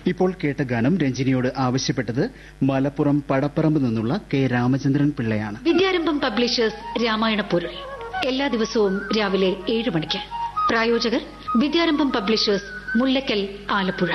ഇപ്പോൾ കേട്ട ഗാനം രഞ്ജിനിയോട് ആവശ്യപ്പെട്ടത് മലപ്പുറം പടപ്പറമ്പ് നിന്നുള്ള കെ രാമചന്ദ്രൻ പിള്ളയാണ് വിദ്യാരംഭം പബ്ലിഷേഴ്സ് രാമായണ പൊരുൾ എല്ലാ ദിവസവും രാവിലെ ഏഴ് മണിക്ക് പ്രായോജകർ വിദ്യാരംഭം പബ്ലിഷേഴ്സ് മുല്ലക്കൽ ആലപ്പുഴ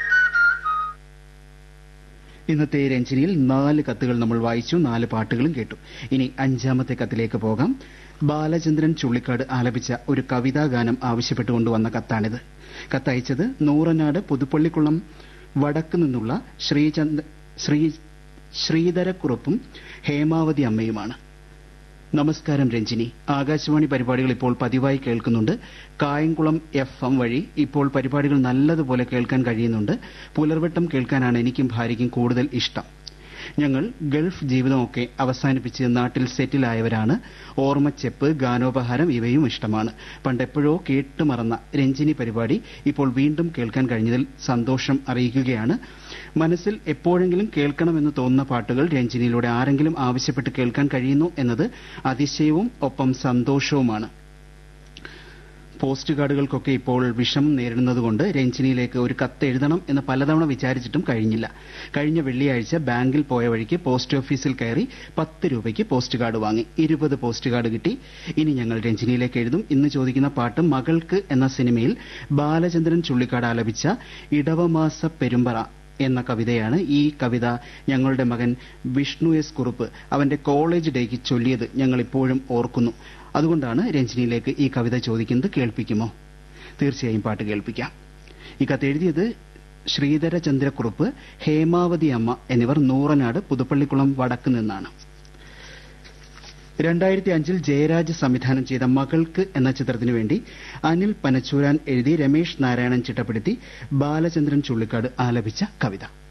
ഇന്നത്തെ രഞ്ജിനിയിൽ നാല് കത്തുകൾ നമ്മൾ വായിച്ചു നാല് പാട്ടുകളും കേട്ടു ഇനി അഞ്ചാമത്തെ കത്തിലേക്ക് പോകാം ബാലചന്ദ്രൻ ചുള്ളിക്കാട് ആലപിച്ച ഒരു കവിതാ ഗാനം ആവശ്യപ്പെട്ടുകൊണ്ട് വന്ന കത്താണിത് കത്തയച്ചത് നൂറനാട് പുതുപ്പള്ളിക്കുളം വടക്ക് നിന്നുള്ള ശ്രീചന്ദ് ശ്രീ ശ്രീധരക്കുറുപ്പും ഹേമാവതി അമ്മയുമാണ് നമസ്കാരം രഞ്ജിനി ആകാശവാണി പരിപാടികൾ ഇപ്പോൾ പതിവായി കേൾക്കുന്നുണ്ട് കായംകുളം എഫ് എം വഴി ഇപ്പോൾ പരിപാടികൾ നല്ലതുപോലെ കേൾക്കാൻ കഴിയുന്നുണ്ട് പുലർവട്ടം കേൾക്കാനാണ് എനിക്കും ഭാര്യയ്ക്കും കൂടുതൽ ഇഷ്ടം ഞങ്ങൾ ഗൾഫ് ജീവിതമൊക്കെ അവസാനിപ്പിച്ച് നാട്ടിൽ സെറ്റിലായവരാണ് ഓർമ്മച്ചെപ്പ് ഗാനോപഹാരം ഇവയും ഇഷ്ടമാണ് പണ്ടെപ്പോഴോ കേട്ടുമറന്ന രഞ്ജിനി പരിപാടി ഇപ്പോൾ വീണ്ടും കേൾക്കാൻ കഴിഞ്ഞതിൽ സന്തോഷം അറിയിക്കുകയാണ് മനസ്സിൽ എപ്പോഴെങ്കിലും കേൾക്കണമെന്ന് തോന്നുന്ന പാട്ടുകൾ രഞ്ജിനിയിലൂടെ ആരെങ്കിലും ആവശ്യപ്പെട്ട് കേൾക്കാൻ കഴിയുന്നു എന്നത് അതിശയവും ഒപ്പം സന്തോഷവുമാണ് പോസ്റ്റ് കാർഡുകൾക്കൊക്കെ ഇപ്പോൾ വിഷമം നേരിടുന്നതുകൊണ്ട് രഞ്ജിനിയിലേക്ക് ഒരു കത്ത് എഴുതണം എന്ന് പലതവണ വിചാരിച്ചിട്ടും കഴിഞ്ഞില്ല കഴിഞ്ഞ വെള്ളിയാഴ്ച ബാങ്കിൽ പോയ വഴിക്ക് പോസ്റ്റ് ഓഫീസിൽ കയറി പത്ത് രൂപയ്ക്ക് പോസ്റ്റ് കാർഡ് വാങ്ങി ഇരുപത് പോസ്റ്റ് കാർഡ് കിട്ടി ഇനി ഞങ്ങൾ രഞ്ജിനിയിലേക്ക് എഴുതും ഇന്ന് ചോദിക്കുന്ന പാട്ട് മകൾക്ക് എന്ന സിനിമയിൽ ബാലചന്ദ്രൻ ചുള്ളിക്കാട് ആലപിച്ച ഇടവമാസ പെരുമ്പറ എന്ന കവിതയാണ് ഈ കവിത ഞങ്ങളുടെ മകൻ വിഷ്ണു എസ് കുറുപ്പ് അവന്റെ കോളേജ് ഡേക്ക് ചൊല്ലിയത് ഞങ്ങൾ ഇപ്പോഴും ഓർക്കുന്നു അതുകൊണ്ടാണ് രഞ്ജിനിയിലേക്ക് ഈ കവിത ചോദിക്കുന്നത് കേൾപ്പിക്കുമോ തീർച്ചയായും പാട്ട് കേൾപ്പിക്കാം ഈ കത്ത് എഴുതിയത് ശ്രീധരചന്ദ്രക്കുറുപ്പ് ഹേമാവതി അമ്മ എന്നിവർ നൂറനാട് പുതുപ്പള്ളിക്കുളം വടക്ക് നിന്നാണ് രണ്ടായിരത്തി അഞ്ചിൽ ജയരാജ് സംവിധാനം ചെയ്ത മകൾക്ക് എന്ന ചിത്രത്തിനു വേണ്ടി അനിൽ പനച്ചൂരാൻ എഴുതി രമേശ് നാരായണൻ ചിട്ടപ്പെടുത്തി ബാലചന്ദ്രൻ ചുള്ളിക്കാട് ആലപിച്ച കവിത